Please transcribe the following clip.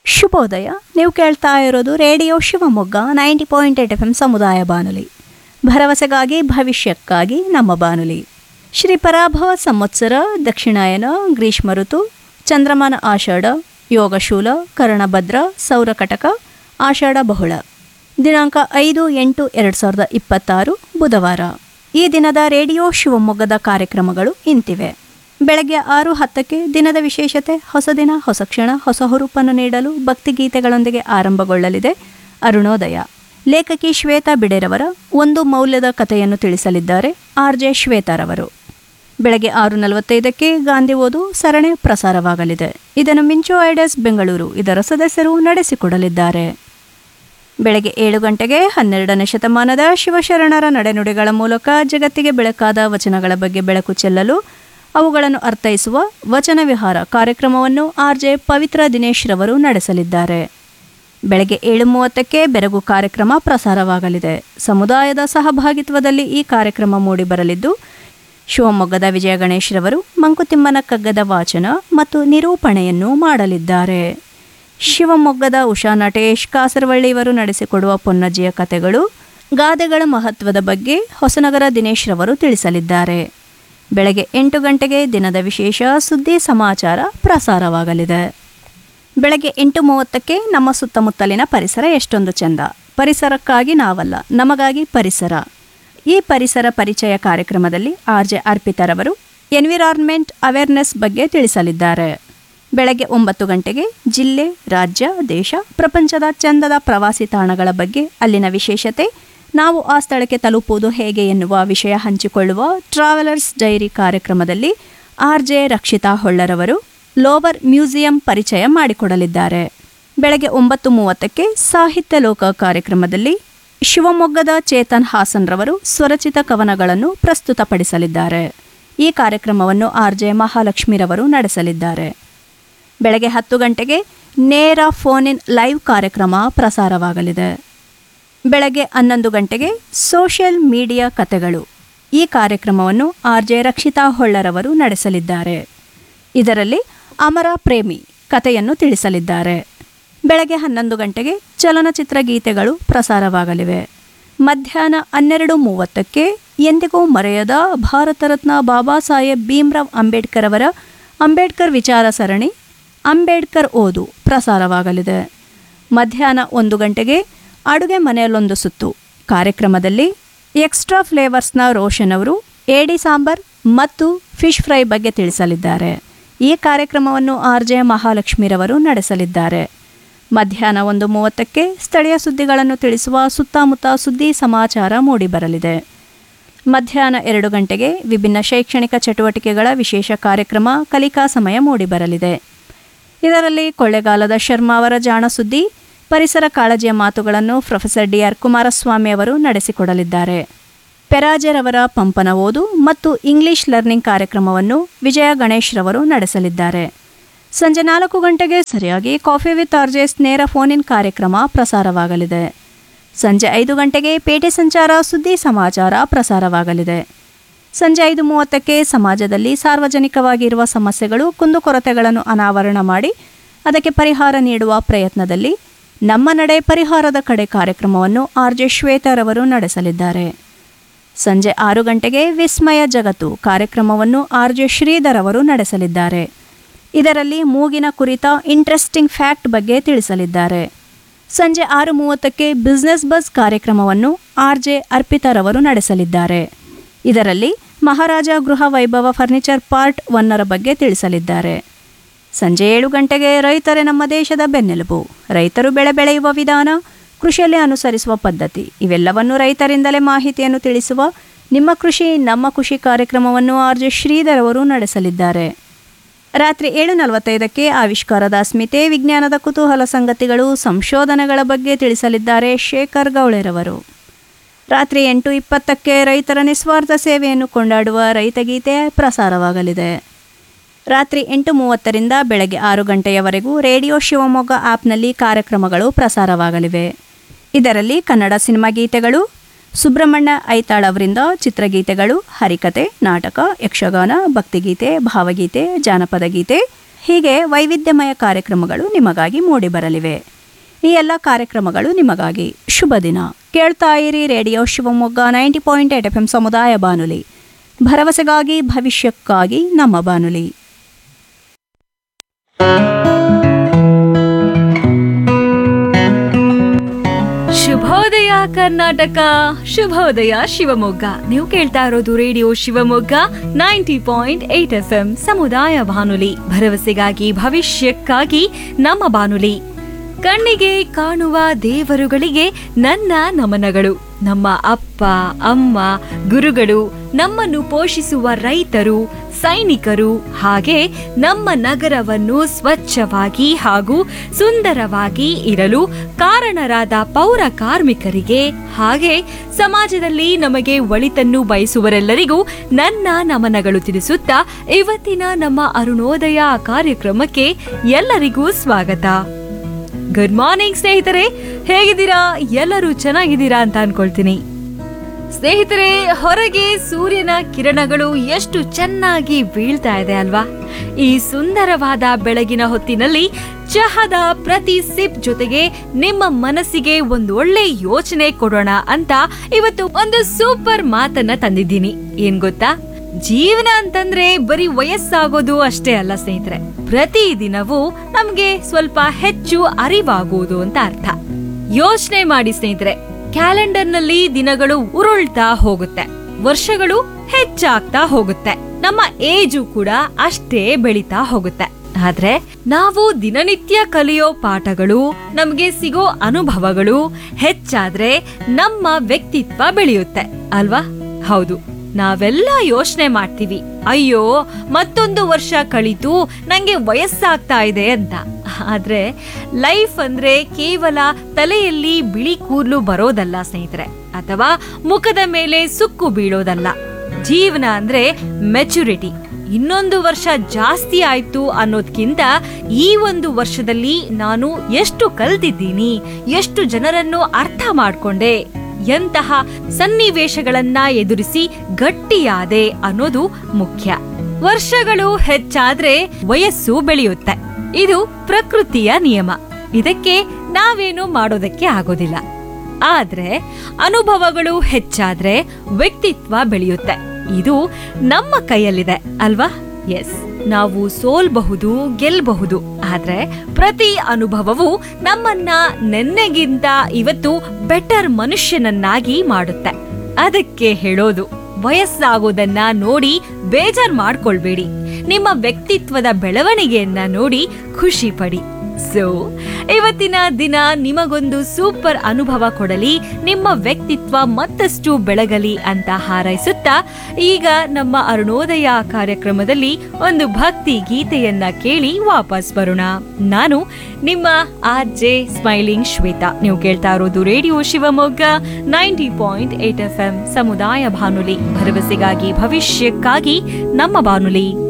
ಶುಭೋದಯ ನೀವು ಕೇಳ್ತಾ ಇರೋದು radio Shivamogga ninety point eight F M ಸಮುದಾಯ ಬಾನುಲಿ ಭರವಸೆಗಾಗಿ ಭವಿಷ್ಯಕ್ಕಾಗಿ ನಮ್ಮ ಬಾನುಲಿ ಶ್ರೀ ಪರಾಭವ ಸಂವತ್ಸರ ದಕ್ಷಿಣಾಯನ ಗ್ರೀಷ್ಮ ಋತು ಚಂದ್ರಮಾನ ಆಷಾಢ ಯೋಗಶೂಲ ಕರ್ಣಭದ್ರ ಸೌರಕಟಕ ಆಷಾಢ ಬಹುಳ ದಿನಾಂಕ ಐದು ಎಂಟು ಎರಡು ಸಾವಿರದ ಇಪ್ಪತ್ತಾರು ಬುಧವಾರ ಈ ದಿನದ ರೇಡಿಯೋ ಶಿವಮೊಗ್ಗದ ಕಾರ್ಯಕ್ರಮಗಳು ಇಂತಿವೆ ಬೆಳಗ್ಗೆ ಆರು ಹತ್ತಕ್ಕೆ ದಿನದ ವಿಶೇಷತೆ ಹೊಸ ದಿನ ಹೊಸ ಕ್ಷಣ ಹೊಸ ಹುರುಪನ್ನು ನೀಡಲು ಭಕ್ತಿಗೀತೆಗಳೊಂದಿಗೆ ಆರಂಭಗೊಳ್ಳಲಿದೆ ಅರುಣೋದಯ ಲೇಖಕಿ ಶ್ವೇತಾ ಬಿಡೆರವರ ಒಂದು ಮೌಲ್ಯದ ಕಥೆಯನ್ನು ತಿಳಿಸಲಿದ್ದಾರೆ ಆರ್ ಜೆ ಶ್ವೇತಾರವರು ಬೆಳಗ್ಗೆ ಆರು ನಲವತ್ತೈದಕ್ಕೆ ಗಾಂಧಿ ಓದು ಸರಣಿ ಪ್ರಸಾರವಾಗಲಿದೆ ಇದನ್ನು ಮಿಂಚು ಐಡಸ್ ಬೆಂಗಳೂರು ಇದರ ಸದಸ್ಯರು ನಡೆಸಿಕೊಡಲಿದ್ದಾರೆ ಬೆಳಗ್ಗೆ ಏಳು ಗಂಟೆಗೆ ಹನ್ನೆರಡನೇ ಶತಮಾನದ ಶಿವಶರಣರ ನಡೆನುಡಿಗಳ ಮೂಲಕ ಜಗತ್ತಿಗೆ ಬೆಳಕಾದ ವಚನಗಳ ಬಗ್ಗೆ ಬೆಳಕು ಚೆಲ್ಲಲು ಅವುಗಳನ್ನು ಅರ್ಥೈಸುವ ವಚನ ವಿಹಾರ ಕಾರ್ಯಕ್ರಮವನ್ನು ಆರ್ ಜೆ ಪವಿತ್ರ ದಿನೇಶ್ ರವರು ನಡೆಸಲಿದ್ದಾರೆ ಬೆಳಗ್ಗೆ ಏಳು ಮೂವತ್ತಕ್ಕೆ ಬೆರಗು ಕಾರ್ಯಕ್ರಮ ಪ್ರಸಾರವಾಗಲಿದೆ ಸಮುದಾಯದ ಸಹಭಾಗಿತ್ವದಲ್ಲಿ ಈ ಕಾರ್ಯಕ್ರಮ ಮೂಡಿಬರಲಿದ್ದು ಶಿವಮೊಗ್ಗದ ವಿಜಯ ಗಣೇಶ್ ರವರು ಮಂಕುತಿಮ್ಮನ ಕಗ್ಗದ ವಾಚನ ಮತ್ತು ನಿರೂಪಣೆಯನ್ನು ಮಾಡಲಿದ್ದಾರೆ ಶಿವಮೊಗ್ಗದ ಉಷಾ ನಟೇಶ್ ಕಾಸರವಳ್ಳಿ ಇವರು ನಡೆಸಿಕೊಡುವ ಪೊನ್ನಜ್ಜಿಯ ಕಥೆಗಳು ಗಾದೆಗಳ ಮಹತ್ವದ ಬಗ್ಗೆ ಹೊಸನಗರ ದಿನೇಶ್ ರವರು ತಿಳಿಸಲಿದ್ದಾರೆ ಬೆಳಗ್ಗೆ ಎಂಟು ಗಂಟೆಗೆ ದಿನದ ವಿಶೇಷ ಸುದ್ದಿ ಸಮಾಚಾರ ಪ್ರಸಾರವಾಗಲಿದೆ ಬೆಳಗ್ಗೆ ಎಂಟು ಮೂವತ್ತಕ್ಕೆ ನಮ್ಮ ಸುತ್ತಮುತ್ತಲಿನ ಪರಿಸರ ಎಷ್ಟೊಂದು ಚೆಂದ ಪರಿಸರಕ್ಕಾಗಿ ನಾವಲ್ಲ ನಮಗಾಗಿ ಪರಿಸರ ಈ ಪರಿಸರ ಪರಿಚಯ ಕಾರ್ಯಕ್ರಮದಲ್ಲಿ ಆರ್ ಜೆ ಅರ್ಪಿತರವರು ಎನ್ವಿರಾನ್ಮೆಂಟ್ ಅವೇರ್ನೆಸ್ ಬಗ್ಗೆ ತಿಳಿಸಲಿದ್ದಾರೆ ಬೆಳಗ್ಗೆ ಒಂಬತ್ತು ಗಂಟೆಗೆ ಜಿಲ್ಲೆ ರಾಜ್ಯ ದೇಶ ಪ್ರಪಂಚದ ಚಂದದ ಪ್ರವಾಸಿ ತಾಣಗಳ ಬಗ್ಗೆ ಅಲ್ಲಿನ ವಿಶೇಷತೆ ನಾವು ಆ ಸ್ಥಳಕ್ಕೆ ತಲುಪುವುದು ಹೇಗೆ ಎನ್ನುವ ವಿಷಯ ಹಂಚಿಕೊಳ್ಳುವ ಟ್ರಾವೆಲರ್ಸ್ ಡೈರಿ ಕಾರ್ಯಕ್ರಮದಲ್ಲಿ ಆರ್ ಜೆ ರಕ್ಷಿತಾ ಹೊಳ್ಳರವರು ಲೋವರ್ ಮ್ಯೂಸಿಯಂ ಪರಿಚಯ ಮಾಡಿಕೊಡಲಿದ್ದಾರೆ ಬೆಳಗ್ಗೆ ಒಂಬತ್ತು ಮೂವತ್ತಕ್ಕೆ ಸಾಹಿತ್ಯ ಲೋಕ ಕಾರ್ಯಕ್ರಮದಲ್ಲಿ ಶಿವಮೊಗ್ಗದ ಚೇತನ್ ಹಾಸನ್ ರವರು ಸ್ವರಚಿತ ಕವನಗಳನ್ನು ಪ್ರಸ್ತುತಪಡಿಸಲಿದ್ದಾರೆ ಈ ಕಾರ್ಯಕ್ರಮವನ್ನು ಆರ್ ಜೆ ಮಹಾಲಕ್ಷ್ಮಿರವರು ನಡೆಸಲಿದ್ದಾರೆ ಬೆಳಗ್ಗೆ ಹತ್ತು ಗಂಟೆಗೆ ನೇರ ಫೋನ್ ಇನ್ ಲೈವ್ ಕಾರ್ಯಕ್ರಮ ಪ್ರಸಾರವಾಗಲಿದೆ ಬೆಳಗ್ಗೆ ಹನ್ನೊಂದು ಗಂಟೆಗೆ ಸೋಷಿಯಲ್ ಮೀಡಿಯಾ ಕತೆಗಳು ಈ ಕಾರ್ಯಕ್ರಮವನ್ನು ಆರ್ ಜೆ ರಕ್ಷಿತಾ ಹೊಳ್ಳರವರು ನಡೆಸಲಿದ್ದಾರೆ ಇದರಲ್ಲಿ ಅಮರ ಪ್ರೇಮಿ ಕಥೆಯನ್ನು ತಿಳಿಸಲಿದ್ದಾರೆ ಬೆಳಗ್ಗೆ ಹನ್ನೊಂದು ಗಂಟೆಗೆ ಚಲನಚಿತ್ರ ಗೀತೆಗಳು ಪ್ರಸಾರವಾಗಲಿವೆ ಮಧ್ಯಾಹ್ನ ಹನ್ನೆರಡು ಮೂವತ್ತಕ್ಕೆ ಎಂದಿಗೂ ಮರೆಯದ ಭಾರತ ರತ್ನ ಬಾಬಾ ಸಾಹೇಬ್ ಭೀಮ್ರಾವ್ ಅಂಬೇಡ್ಕರ್ ಅವರ ಅಂಬೇಡ್ಕರ್ ವಿಚಾರ ಸರಣಿ ಅಂಬೇಡ್ಕರ್ ಓದು ಪ್ರಸಾರವಾಗಲಿದೆ ಮಧ್ಯಾಹ್ನ ಒಂದು ಗಂಟೆಗೆ ಅಡುಗೆ ಮನೆಯಲ್ಲೊಂದು ಸುತ್ತು ಕಾರ್ಯಕ್ರಮದಲ್ಲಿ ಎಕ್ಸ್ಟ್ರಾ ಫ್ಲೇವರ್ಸ್ನ ರೋಷನ್ ಅವರು ಏಡಿ ಸಾಂಬಾರ್ ಮತ್ತು ಫಿಶ್ ಫ್ರೈ ಬಗ್ಗೆ ತಿಳಿಸಲಿದ್ದಾರೆ ಈ ಕಾರ್ಯಕ್ರಮವನ್ನು ಆರ್ ಜೆ ಮಹಾಲಕ್ಷ್ಮಿರವರು ನಡೆಸಲಿದ್ದಾರೆ ಮಧ್ಯಾಹ್ನ ಒಂದು ಮೂವತ್ತಕ್ಕೆ ಸ್ಥಳೀಯ ಸುದ್ದಿಗಳನ್ನು ತಿಳಿಸುವ ಸುತ್ತಮುತ್ತ ಸುದ್ದಿ ಸಮಾಚಾರ ಮೂಡಿಬರಲಿದೆ ಮಧ್ಯಾಹ್ನ ಎರಡು ಗಂಟೆಗೆ ವಿಭಿನ್ನ ಶೈಕ್ಷಣಿಕ ಚಟುವಟಿಕೆಗಳ ವಿಶೇಷ ಕಾರ್ಯಕ್ರಮ ಕಲಿಕಾ ಸಮಯ ಮೂಡಿಬರಲಿದೆ ಇದರಲ್ಲಿ ಕೊಳ್ಳೆಗಾಲದ ಶರ್ಮಾ ಅವರ ಜಾಣ ಸುದ್ದಿ ಪರಿಸರ ಕಾಳಜಿಯ ಮಾತುಗಳನ್ನು ಪ್ರೊಫೆಸರ್ ಡಿ ಆರ್ ಕುಮಾರಸ್ವಾಮಿ ಅವರು ನಡೆಸಿಕೊಡಲಿದ್ದಾರೆ ಪೆರಾಜರ್ ಅವರ ಪಂಪನ ಓದು ಮತ್ತು ಇಂಗ್ಲಿಷ್ ಲರ್ನಿಂಗ್ ಕಾರ್ಯಕ್ರಮವನ್ನು ವಿಜಯ ಗಣೇಶ್ ರವರು ನಡೆಸಲಿದ್ದಾರೆ ಸಂಜೆ ನಾಲ್ಕು ಗಂಟೆಗೆ ಸರಿಯಾಗಿ ಕಾಫಿ ವಿತ್ ಆರ್ಜೆಸ್ ನೇರ ಫೋನ್ ಇನ್ ಕಾರ್ಯಕ್ರಮ ಪ್ರಸಾರವಾಗಲಿದೆ ಸಂಜೆ ಐದು ಗಂಟೆಗೆ ಪೇಟೆ ಸಂಚಾರ ಸುದ್ದಿ ಸಮಾಚಾರ ಪ್ರಸಾರವಾಗಲಿದೆ ಸಂಜೆ ಐದು ಮೂವತ್ತಕ್ಕೆ ಸಮಾಜದಲ್ಲಿ ಸಾರ್ವಜನಿಕವಾಗಿರುವ ಸಮಸ್ಯೆಗಳು ಕುಂದುಕೊರತೆಗಳನ್ನು ಅನಾವರಣ ಮಾಡಿ ಅದಕ್ಕೆ ಪರಿಹಾರ ನೀಡುವ ಪ್ರಯತ್ನದಲ್ಲಿ ನಮ್ಮ ನಡೆ ಪರಿಹಾರದ ಕಡೆ ಕಾರ್ಯಕ್ರಮವನ್ನು ಆರ್ ಜೆ ಶ್ವೇತರವರು ನಡೆಸಲಿದ್ದಾರೆ ಸಂಜೆ ಆರು ಗಂಟೆಗೆ ವಿಸ್ಮಯ ಜಗತ್ತು ಕಾರ್ಯಕ್ರಮವನ್ನು ಆರ್ ಜೆ ಶ್ರೀಧರ್ ಅವರು ನಡೆಸಲಿದ್ದಾರೆ ಇದರಲ್ಲಿ ಮೂಗಿನ ಕುರಿತ ಇಂಟ್ರೆಸ್ಟಿಂಗ್ ಫ್ಯಾಕ್ಟ್ ಬಗ್ಗೆ ತಿಳಿಸಲಿದ್ದಾರೆ ಸಂಜೆ ಆರು ಮೂವತ್ತಕ್ಕೆ ಬಿಸ್ನೆಸ್ ಬಸ್ ಕಾರ್ಯಕ್ರಮವನ್ನು ಆರ್ ಜೆ ಅರ್ಪಿತರವರು ನಡೆಸಲಿದ್ದಾರೆ ಇದರಲ್ಲಿ ಮಹಾರಾಜ ಗೃಹ ವೈಭವ ಫರ್ನಿಚರ್ ಪಾರ್ಟ್ ಒನ್ನರ ಬಗ್ಗೆ ತಿಳಿಸಲಿದ್ದಾರೆ ಸಂಜೆ ಏಳು ಗಂಟೆಗೆ ರೈತರೇ ನಮ್ಮ ದೇಶದ ಬೆನ್ನೆಲುಬು ರೈತರು ಬೆಳೆ ಬೆಳೆಯುವ ವಿಧಾನ ಕೃಷಿಯಲ್ಲಿ ಅನುಸರಿಸುವ ಪದ್ಧತಿ ಇವೆಲ್ಲವನ್ನು ರೈತರಿಂದಲೇ ಮಾಹಿತಿಯನ್ನು ತಿಳಿಸುವ ನಿಮ್ಮ ಕೃಷಿ ನಮ್ಮ ಖುಷಿ ಕಾರ್ಯಕ್ರಮವನ್ನು ಆರ್ ಜೆ ಶ್ರೀಧರ್ ಅವರು ನಡೆಸಲಿದ್ದಾರೆ ರಾತ್ರಿ ಏಳು ನಲವತ್ತೈದಕ್ಕೆ ಆವಿಷ್ಕಾರದ ಅಸ್ಮಿತೆ ವಿಜ್ಞಾನದ ಕುತೂಹಲ ಸಂಗತಿಗಳು ಸಂಶೋಧನೆಗಳ ಬಗ್ಗೆ ತಿಳಿಸಲಿದ್ದಾರೆ ಶೇಖರ್ ಗೌಳೆರವರು ರಾತ್ರಿ ಎಂಟು ಇಪ್ಪತ್ತಕ್ಕೆ ರೈತರ ನಿಸ್ವಾರ್ಥ ಸೇವೆಯನ್ನು ಕೊಂಡಾಡುವ ರೈತಗೀತೆ ಪ್ರಸಾರವಾಗಲಿದೆ ರಾತ್ರಿ ಎಂಟು ಮೂವತ್ತರಿಂದ ಬೆಳಗ್ಗೆ ಆರು ಗಂಟೆಯವರೆಗೂ ರೇಡಿಯೋ ಶಿವಮೊಗ್ಗ ಆ್ಯಪ್ನಲ್ಲಿ ಕಾರ್ಯಕ್ರಮಗಳು ಪ್ರಸಾರವಾಗಲಿವೆ ಇದರಲ್ಲಿ ಕನ್ನಡ ಸಿನಿಮಾ ಗೀತೆಗಳು ಸುಬ್ರಹ್ಮಣ್ಯ ಐತಾಳ್ ಅವರಿಂದ ಚಿತ್ರಗೀತೆಗಳು ಹರಿಕತೆ ನಾಟಕ ಯಕ್ಷಗಾನ ಭಕ್ತಿಗೀತೆ ಭಾವಗೀತೆ ಜಾನಪದ ಗೀತೆ ಹೀಗೆ ವೈವಿಧ್ಯಮಯ ಕಾರ್ಯಕ್ರಮಗಳು ನಿಮಗಾಗಿ ಮೂಡಿಬರಲಿವೆ ಈ ಎಲ್ಲ ಕಾರ್ಯಕ್ರಮಗಳು ನಿಮಗಾಗಿ ಶುಭ ದಿನ ಕೇಳ್ತಾ ಇರಿ radio Shivamogga ninety point eight F M ಸಮುದಾಯ ಬಾನುಲಿ ಭರವಸೆಗಾಗಿ ಭವಿಷ್ಯಕ್ಕಾಗಿ ನಮ್ಮ ಬಾನುಲಿ ಶುಭೋದಯ ಕರ್ನಾಟಕ ಶುಭೋದಯ ಶಿವಮೊಗ್ಗ ನೀವು ಕೇಳ್ತಾ ಇರೋದು radio Shivamogga ninety point eight F M ಸಮುದಾಯ ಬಾನುಲಿ ಭರವಸೆಗಾಗಿ ಭವಿಷ್ಯಕ್ಕಾಗಿ ನಮ್ಮ ಬಾನುಲಿ ಕಣ್ಣಿಗೆ ಕಾಣುವ ದೇವರುಗಳಿಗೆ ನನ್ನ ನಮನಗಳು ನಮ್ಮ ಅಪ್ಪ ಅಮ್ಮ ಗುರುಗಳು ನಮ್ಮನ್ನು ಪೋಷಿಸುವ ರೈತರು ಸೈನಿಕರು ಹಾಗೆ ನಮ್ಮ ನಗರವನ್ನು ಸ್ವಚ್ಛವಾಗಿ ಹಾಗೂ ಸುಂದರವಾಗಿ ಇರಲು ಕಾರಣರಾದ ಪೌರ ಕಾರ್ಮಿಕರಿಗೆ ಹಾಗೆ ಸಮಾಜದಲ್ಲಿ ನಮಗೆ ಒಳಿತನ್ನು ಬಯಸುವರೆಲ್ಲರಿಗೂ ನನ್ನ ನಮನಗಳು ತಿಳಿಸುತ್ತಾ ಇವತ್ತಿನ ನಮ್ಮ ಅರುಣೋದಯ ಕಾರ್ಯಕ್ರಮಕ್ಕೆ ಎಲ್ಲರಿಗೂ ಸ್ವಾಗತ ಗುಡ್ ಮಾರ್ನಿಂಗ್ ಸ್ನೇಹಿತರೆ ಹೇಗಿದ್ದೀರಾ ಎಲ್ಲರೂ ಚೆನ್ನಾಗಿದ್ದೀರಾ ಅಂತ ಅನ್ಕೊಳ್ತೀನಿ ಸ್ನೇಹಿತರೆ ಹೊರಗೆ ಸೂರ್ಯನ ಕಿರಣಗಳು ಎಷ್ಟು ಚೆನ್ನಾಗಿ ಬೀಳ್ತಾ ಇದೆ ಅಲ್ವಾ ಈ ಸುಂದರವಾದ ಬೆಳಗಿನ ಹೊತ್ತಿನಲ್ಲಿ ಚಹದ ಪ್ರತಿ ಸಿಪ್ ಜೊತೆಗೆ ನಿಮ್ಮ ಮನಸ್ಸಿಗೆ ಒಂದು ಒಳ್ಳೆ ಯೋಚನೆ ಕೊಡೋಣ ಅಂತ ಇವತ್ತು ಒಂದು ಸೂಪರ್ ಮಾತನ್ನ ತಂದಿದ್ದೀನಿ ಏನ್ ಗೊತ್ತಾ ಜೀವನ ಅಂತಂದ್ರೆ ಬರೀ ವಯಸ್ಸಾಗೋದು ಅಷ್ಟೇ ಅಲ್ಲ ಸ್ನೇಹಿತರೆ ಪ್ರತಿ ದಿನವೂ ನಮ್ಗೆ ಸ್ವಲ್ಪ ಹೆಚ್ಚು ಅರಿವಾಗುವುದು ಅಂತ ಅರ್ಥ ಯೋಚನೆ ಮಾಡಿ ಸ್ನೇಹಿತರೆ ಕ್ಯಾಲೆಂಡರ್ನಲ್ಲಿ ದಿನಗಳು ಉರುಳ್ತಾ ಹೋಗುತ್ತೆ ವರ್ಷಗಳು ಹೆಚ್ಚಾಗ್ತಾ ಹೋಗುತ್ತೆ ನಮ್ಮ ಏಜು ಕೂಡ ಅಷ್ಟೇ ಬೆಳೀತಾ ಹೋಗುತ್ತೆ ಆದ್ರೆ ನಾವು ದಿನನಿತ್ಯ ಕಲಿಯೋ ಪಾಠಗಳು ನಮ್ಗೆ ಸಿಗೋ ಅನುಭವಗಳು ಹೆಚ್ಚಾದ್ರೆ ನಮ್ಮ ವ್ಯಕ್ತಿತ್ವ ಬೆಳೆಯುತ್ತೆ ಅಲ್ವಾ ಹೌದು ನಾವೆಲ್ಲ ಯೋಚನೆ ಮಾಡ್ತೀವಿ ಅಯ್ಯೋ ಮತ್ತೊಂದು ವರ್ಷ ಕಳೀತು ನಂಗೆ ವಯಸ್ಸಾಗ್ತಾ ಇದೆ ಅಂತ ಆದ್ರೆ ಲೈಫ್ ಅಂದ್ರೆ ಕೇವಲ ತಲೆಯಲ್ಲಿ ಬಿಳಿ ಕೂದಲು ಬರೋದಲ್ಲ ಸ್ನೇಹಿತರೆ ಅಥವಾ ಮುಖದ ಮೇಲೆ ಸುಕ್ಕು ಬೀಳೋದಲ್ಲ ಜೀವನ ಅಂದ್ರೆ ಮೆಚುರಿಟಿ ಇನ್ನೊಂದು ವರ್ಷ ಜಾಸ್ತಿ ಆಯ್ತು ಅನ್ನೋದ್ಕಿಂತ ಈ ಒಂದು ವರ್ಷದಲ್ಲಿ ನಾನು ಎಷ್ಟು ಕಲ್ತಿದ್ದೀನಿ ಎಷ್ಟು ಜನರನ್ನು ಅರ್ಥ ಮಾಡ್ಕೊಂಡೆ ಎಂತಹ ಸನ್ನಿವೇಶಗಳನ್ನ ಎದುರಿಸಿ ಗಟ್ಟಿಯಾದೆ ಅನ್ನೋದು ಮುಖ್ಯ ವರ್ಷಗಳು ಹೆಚ್ಚಾದ್ರೆ ವಯಸ್ಸು ಬೆಳೆಯುತ್ತೆ ಇದು ಪ್ರಕೃತಿಯ ನಿಯಮ ಇದಕ್ಕೆ ನಾವೇನು ಮಾಡೋದಕ್ಕೆ ಆಗೋದಿಲ್ಲ ಆದ್ರೆ ಅನುಭವಗಳು ಹೆಚ್ಚಾದ್ರೆ ವ್ಯಕ್ತಿತ್ವ ಬೆಳೆಯುತ್ತೆ ಇದು ನಮ್ಮ ಕೈಯಲ್ಲಿದೆ ಅಲ್ವಾ ಎಸ್ ನಾವು ಸೋಲ್ಬಹುದು ಗೆಲ್ಬಹುದು ಆದ್ರೆ ಪ್ರತಿ ಅನುಭವವು ನಮ್ಮನ್ನ ನೆನ್ನೆಗಿಂತ ಇವತ್ತು ಬೆಟರ್ ಮನುಷ್ಯನನ್ನಾಗಿ ಮಾಡುತ್ತೆ ಅದಕ್ಕೆ ಹೇಳೋದು ವಯಸ್ಸಾಗೋದನ್ನ ನೋಡಿ ಬೇಜಾರ್ ಮಾಡ್ಕೊಳ್ಬೇಡಿ ನಿಮ್ಮ ವ್ಯಕ್ತಿತ್ವದ ಬೆಳವಣಿಗೆಯನ್ನ ನೋಡಿ ಖುಷಿ ಪಡಿ ಸೊ ಇವತ್ತಿನ ದಿನ ನಿಮಗೊಂದು ಸೂಪರ್ ಅನುಭವ ಕೊಡಲಿ ನಿಮ್ಮ ವ್ಯಕ್ತಿತ್ವ ಮತ್ತಷ್ಟು ಬೆಳಗಲಿ ಅಂತ ಹಾರೈಸುತ್ತಾ ಈಗ ನಮ್ಮ ಅರುಣೋದಯ ಕಾರ್ಯಕ್ರಮದಲ್ಲಿ ಒಂದು ಭಕ್ತಿ ಗೀತೆಯನ್ನ ಕೇಳಿ ವಾಪಸ್ ಬರೋಣ ನಾನು ನಿಮ್ಮ ಆರ್ ಜೆ ಸ್ಮೈಲಿಂಗ್ ಶ್ವೇತಾ ನೀವು ಕೇಳ್ತಾ ಇರೋದು radio Shivamogga ninety point eight F M ಸಮುದಾಯ ಬಾನುಲಿ ಭರವಸೆಗಾಗಿ ಭವಿಷ್ಯಕ್ಕಾಗಿ ನಮ್ಮ ಬಾನುಲಿ